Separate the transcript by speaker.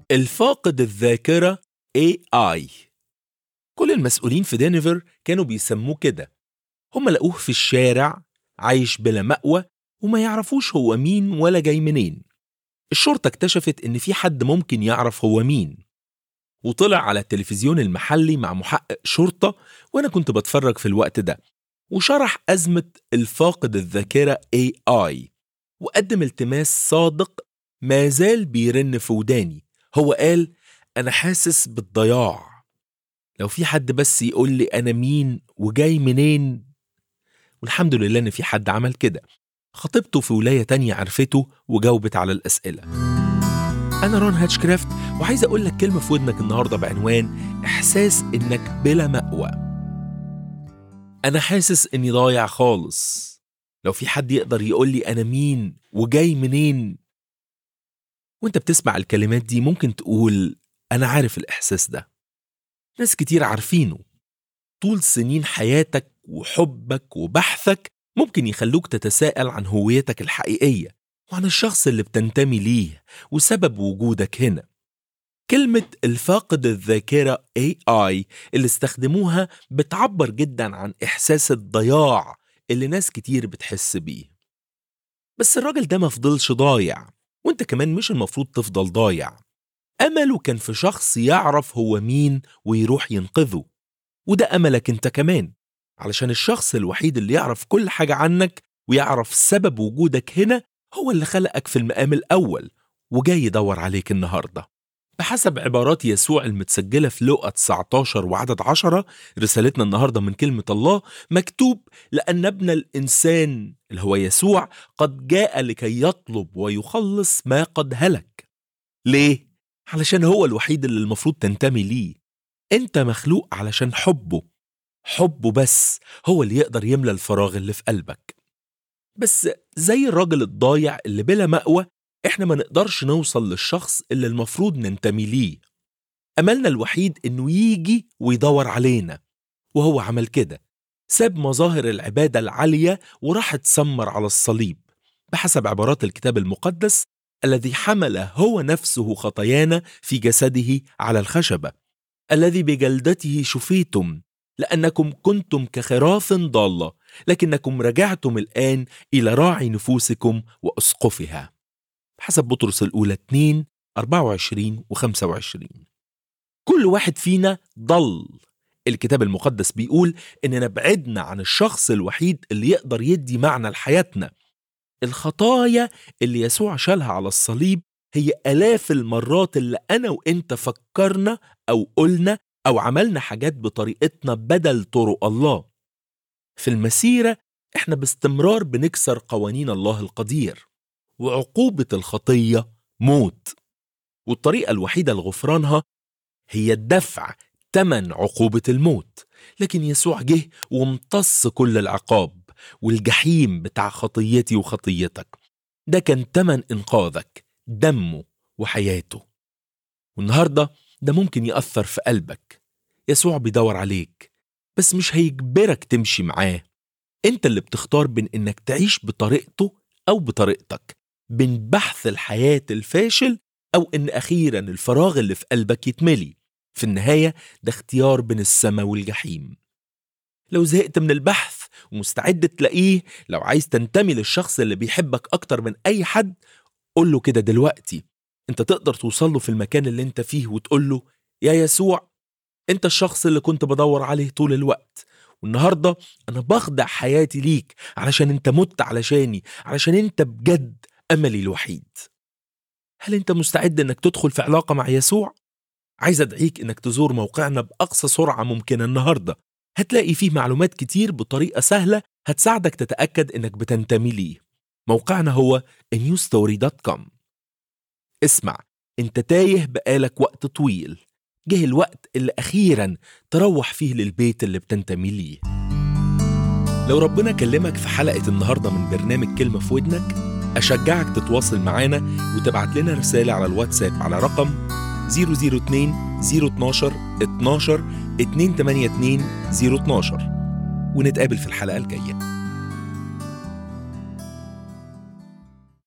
Speaker 1: الفاقد الذاكرة AI كل المسؤولين في دنفر كانوا بيسموه كده هم لقوه في الشارع عايش بلا مأوى وما يعرفوش هو مين ولا جاي منين الشرطة اكتشفت إن في حد ممكن يعرف هو مين وطلع على التلفزيون المحلي مع محقق شرطة وأنا كنت بتفرج في الوقت ده وشرح أزمة الفاقد الذاكرة AI وقدم التماس صادق ما زال بيرن في وداني هو قال أنا حاسس بالضياع لو في حد بس يقول لي أنا مين وجاي منين والحمد لله إن في حد عمل كده خطيبته في ولاية تانية عرفته وجاوبت على الأسئلة أنا رون هاتشكرافت وعايز أقول لك كلمة في ودنك النهاردة بعنوان إحساس إنك بلا مأوى أنا حاسس إني ضايع خالص لو في حد يقدر يقول لي أنا مين وجاي منين وانت بتسمع الكلمات دي ممكن تقول أنا عارف الإحساس ده ناس كتير عارفينه طول سنين حياتك وحبك وبحثك ممكن يخلوك تتساءل عن هويتك الحقيقية وعن الشخص اللي بتنتمي ليه وسبب وجودك هنا كلمة الفاقد الذاكرة AI اللي استخدموها بتعبر جدا عن إحساس الضياع اللي ناس كتير بتحس بيه بس الراجل ده ما فضلش ضايع وانت كمان مش المفروض تفضل ضايع أمله كان في شخص يعرف هو مين ويروح ينقذه وده أملك انت كمان علشان الشخص الوحيد اللي يعرف كل حاجة عنك ويعرف سبب وجودك هنا هو اللي خلقك في المقام الأول وجاي يدور عليك النهاردة بحسب عبارات يسوع المتسجلة في لوقا 19 وعدد 10 رسالتنا النهاردة من كلمة الله مكتوب لأن ابن الإنسان اللي هو يسوع قد جاء لكي يطلب ويخلص ما قد هلك ليه؟ علشان هو الوحيد اللي المفروض تنتمي ليه انت مخلوق علشان حبه حبه بس هو اللي يقدر يملى الفراغ اللي في قلبك بس زي الراجل الضايع اللي بلا مأوى احنا ما نقدرش نوصل للشخص اللي المفروض ننتمي ليه أملنا الوحيد إنه يجي ويدور علينا وهو عمل كده ساب مظاهر العبادة العالية وراح اتسمر على الصليب بحسب عبارات الكتاب المقدس الذي حمل هو نفسه خطايانا في جسده على الخشبة الذي بجلدته شفيتم لأنكم كنتم كخراف ضالة لكنكم رجعتم الآن إلى راعي نفوسكم وأسقفها حسب بطرس الأولى 2 24 و 25 كل واحد فينا ضل الكتاب المقدس بيقول إننا بعدنا عن الشخص الوحيد اللي يقدر يدي معنى لحياتنا الخطايا اللي يسوع شالها على الصليب هي آلاف المرات اللي أنا وإنت فكرنا أو قلنا أو عملنا حاجات بطريقتنا بدل طرق الله في المسيرة إحنا باستمرار بنكسر قوانين الله القدير وعقوبة الخطية موت والطريقة الوحيدة لغفرانها هي الدفع تمن عقوبة الموت لكن يسوع جه وامتص كل العقاب والجحيم بتاع خطيتي وخطيتك ده كان تمن إنقاذك دمه وحياته والنهاردة ده ممكن يأثر في قلبك يسوع بيدور عليك بس مش هيجبرك تمشي معاه انت اللي بتختار بين انك تعيش بطريقته او بطريقتك بين بحث الحياة الفاشل او ان اخيرا الفراغ اللي في قلبك يتملي في النهاية ده اختيار بين السماء والجحيم لو زهقت من البحث ومستعد تلاقيه لو عايز تنتمي للشخص اللي بيحبك أكتر من أي حد قول له كده دلوقتي انت تقدر توصل له في المكان اللي انت فيه وتقول له يا يسوع انت الشخص اللي كنت بدور عليه طول الوقت والنهاردة أنا بخضع حياتي ليك علشان أنت مت علشاني علشان أنت بجد أملي الوحيد هل أنت مستعد أنك تدخل في علاقة مع يسوع؟ عايز أدعيك أنك تزور موقعنا بأقصى سرعة ممكنة النهاردة هتلاقي فيه معلومات كتير بطريقة سهلة هتساعدك تتأكد أنك بتنتمي ليه موقعنا هو newstory.com اسمع انت تايه بقالك وقت طويل جه الوقت اللي أخيرا تروح فيه للبيت اللي بتنتمي ليه لو ربنا كلمك في حلقة النهاردة من برنامج كلمة في ودنك أشجعك تتواصل معانا وتبعت لنا رسالة على الواتساب على رقم 002 012 12 282 012 ونتقابل في الحلقة الجاية